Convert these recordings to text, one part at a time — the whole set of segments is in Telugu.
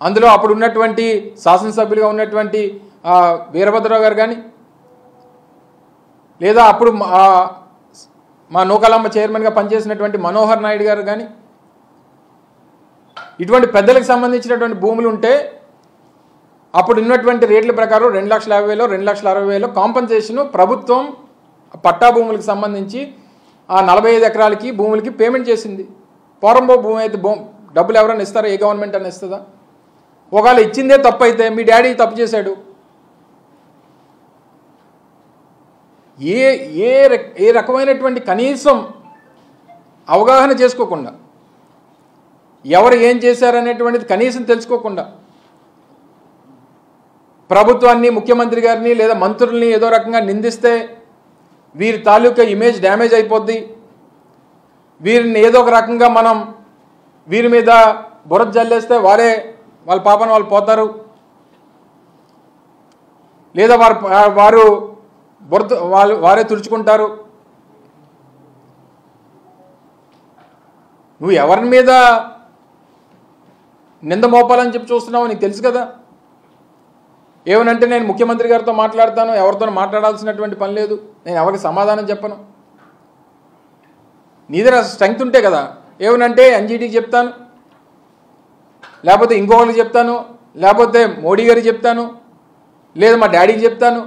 అందులో అప్పుడు ఉన్నటువంటి శాసనసభ్యులుగా ఉన్నటువంటి ఆ, వీరభద్రరావు గారు కానీ లేదా అప్పుడు మా ఆ, మా నూకాలమ్మ చైర్మన్గా పనిచేసినటువంటి మనోహర్ నాయుడు గారు కానీ ఇటువంటి పెద్దలకు సంబంధించినటువంటి భూములు ఉంటే అప్పుడు ఉన్నటువంటి రేట్ల ప్రకారం రెండు లక్షల యాభై వేలు రెండు లక్షల అరవై వేలు కాంపన్సేషన్ ప్రభుత్వం పట్టా భూములకు సంబంధించి ఆ నలభై ఐదు ఎకరాలకి భూములకి పేమెంట్ చేసింది పోరంబో భూమి అయితే భూ డబ్బులు ఎవరైనా ఇస్తారా ఏ గవర్నమెంట్ అని ఇస్తుందా ఒకవేళ ఇచ్చిందే తప్పు అయితే మీ డాడీ తప్పు చేశాడు ఏ ఏ రక- ఏ రకమైనటువంటి కనీసం అవగాహన చేసుకోకుండా ఎవరు ఏం చేశారనేటువంటిది కనీసం తెలుసుకోకుండా ప్రభుత్వాన్ని ముఖ్యమంత్రి గారిని లేదా మంత్రుల్ని ఏదో రకంగా నిందిస్తే వీరి తాలూకా ఇమేజ్ డ్యామేజ్ అయిపోద్ది వీరిని ఏదో ఒక రకంగా మనం వీరి మీద బురద జల్లేస్తే వారే వాళ్ళ పాపన వాళ్ళు పోతారు లేదా వారు వారు బురద వాళ్ళు వారే తుడుచుకుంటారు నువ్వు ఎవరి మీద నింద మోపాలని చెప్పి చూస్తున్నావు నీకు తెలుసు కదా ఏమనంటే నేను ముఖ్యమంత్రి గారితో మాట్లాడతాను ఎవరితో మాట్లాడాల్సినటువంటి పని లేదు నేను ఎవరికి సమాధానం చెప్పను నీ దగ్గర స్ట్రెంగ్త్ ఉంటే కదా ఏమనంటే ఎన్జీటీకి చెప్తాను లేకపోతే ఇంకొకరికి చెప్తాను లేకపోతే మోడీ గారికి చెప్తాను లేదు మా డాడీకి చెప్తాను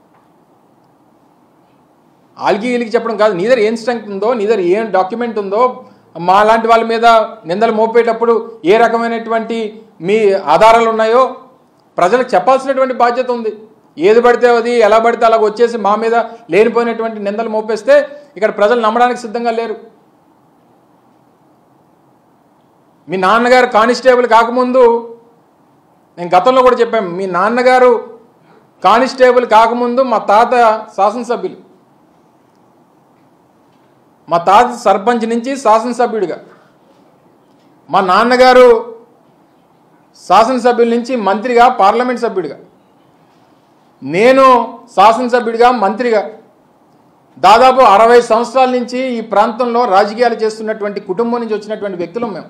వాళ్ళకి వీళ్ళకి చెప్పడం కాదు నీ దగ్గర ఏం స్ట్రెంగ్త్ ఉందో నీ దగ్గర ఏం డాక్యుమెంట్ ఉందో మా లాంటి వాళ్ళ మీద నిందలు మోపేటప్పుడు ఏ రకమైనటువంటి మీ ఆధారాలు ఉన్నాయో ప్రజలకు చెప్పాల్సినటువంటి బాధ్యత ఉంది ఏది పడితే అది ఎలా పడితే అలాగ వచ్చేసి మా మీద లేనిపోయినటువంటి నిందలు మోపేస్తే ఇక్కడ ప్రజలు నమ్మడానికి సిద్ధంగా లేరు మీ నాన్నగారు కానిస్టేబుల్ కాకముందు నేను గతంలో కూడా చెప్పాను మీ నాన్నగారు కానిస్టేబుల్ కాకముందు మా తాత శాసనసభ్యులు మా తాత సర్పంచ్ నుంచి శాసనసభ్యుడిగా మా నాన్నగారు శాసనసభ్యుల నుంచి మంత్రిగా పార్లమెంట్ సభ్యుడిగా నేను శాసనసభ్యుడిగా మంత్రిగా దాదాపు అరవై సంవత్సరాల నుంచి ఈ ప్రాంతంలో రాజకీయాలు చేస్తున్నటువంటి కుటుంబం నుంచి వచ్చినటువంటి వ్యక్తులం మేము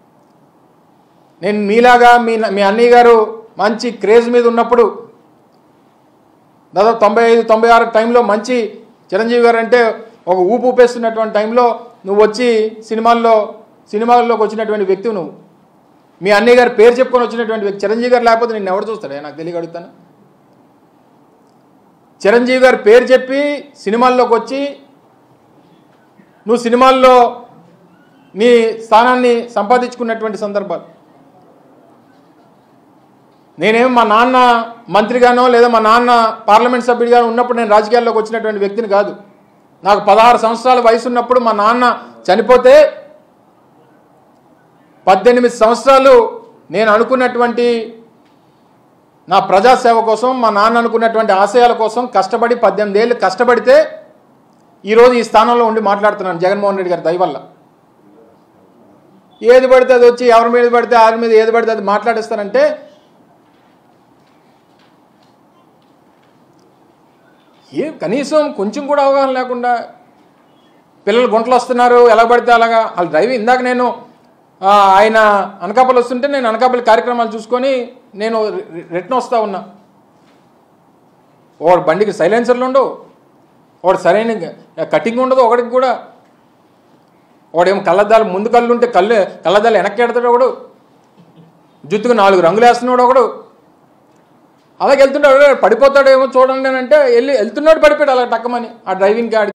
నేను మీలాగా మీ మీ అన్నయ్య గారు మంచి క్రేజ్ మీద ఉన్నప్పుడు దాదాపు తొంభై ఐదు తొంభై ఆరు టైంలో మంచి చిరంజీవి గారు అంటే ఒక ఊపు ఊపేస్తున్నటువంటి టైంలో నువ్వు వచ్చి సినిమాల్లో సినిమాల్లోకి వచ్చినటువంటి వ్యక్తి నువ్వు మీ అన్నయ్య గారి పేరు చెప్పుకొని వచ్చినటువంటి వ్యక్తి చిరంజీవి గారు లేకపోతే నిన్ను ఎవరు చూస్తాడే నాకు తెలియక అడుగుతాను చిరంజీవి గారి పేరు చెప్పి సినిమాల్లోకి వచ్చి నువ్వు సినిమాల్లో నీ స్థానాన్ని సంపాదించుకున్నటువంటి సందర్భాలు నేనేం మా నాన్న మంత్రిగానో లేదా మా నాన్న పార్లమెంట్ సభ్యుడిగానో ఉన్నప్పుడు నేను రాజకీయాల్లోకి వచ్చినటువంటి వ్యక్తిని కాదు నాకు పదహారు సంవత్సరాల వయసు ఉన్నప్పుడు మా నాన్న చనిపోతే పద్దెనిమిది సంవత్సరాలు నేను అనుకున్నటువంటి నా ప్రజాసేవ కోసం మా నాన్న అనుకున్నటువంటి ఆశయాల కోసం కష్టపడి పద్దెనిమిది ఏళ్ళు కష్టపడితే ఈరోజు ఈ స్థానంలో ఉండి మాట్లాడుతున్నాను జగన్మోహన్ రెడ్డి గారి దయ వల్ల ఏది పడితే అది వచ్చి ఎవరి మీద పడితే ఎవరి మీద ఏది పడితే అది మాట్లాడిస్తానంటే ఏ కనీసం కొంచెం కూడా అవగాహన లేకుండా పిల్లలు గుంటలు వస్తున్నారు ఎలా పడితే అలాగా వాళ్ళు డ్రైవింగ్ ఇందాక నేను ఆ, ఆయన అనకాపల్లి వస్తుంటే నేను అనకాపల్లి కార్యక్రమాలు చూసుకొని నేను రిటర్న్ వస్తూ ఉన్నా వాడు బండికి సైలెన్సర్లు ఉండవు వాడు సరైన కటింగ్ ఉండదు ఒకడికి కూడా వాడేమో కళ్ళద్దాలు ముందు కళ్ళు ఉంటే కళ్ళు కళ్ళద్దాలు వెనక్కి ఎడతాడు ఒకడు జుత్తుకు నాలుగు రంగులు వేస్తున్నాడు ఒకడు అలాగే వెళ్తుంటాడు పడిపోతాడేమో చూడండి అని అంటే వెళ్ళి వెళ్తున్నాడు పడిపోయాడు అలా టక్కమని ఆ డ్రైవింగ్ గాడి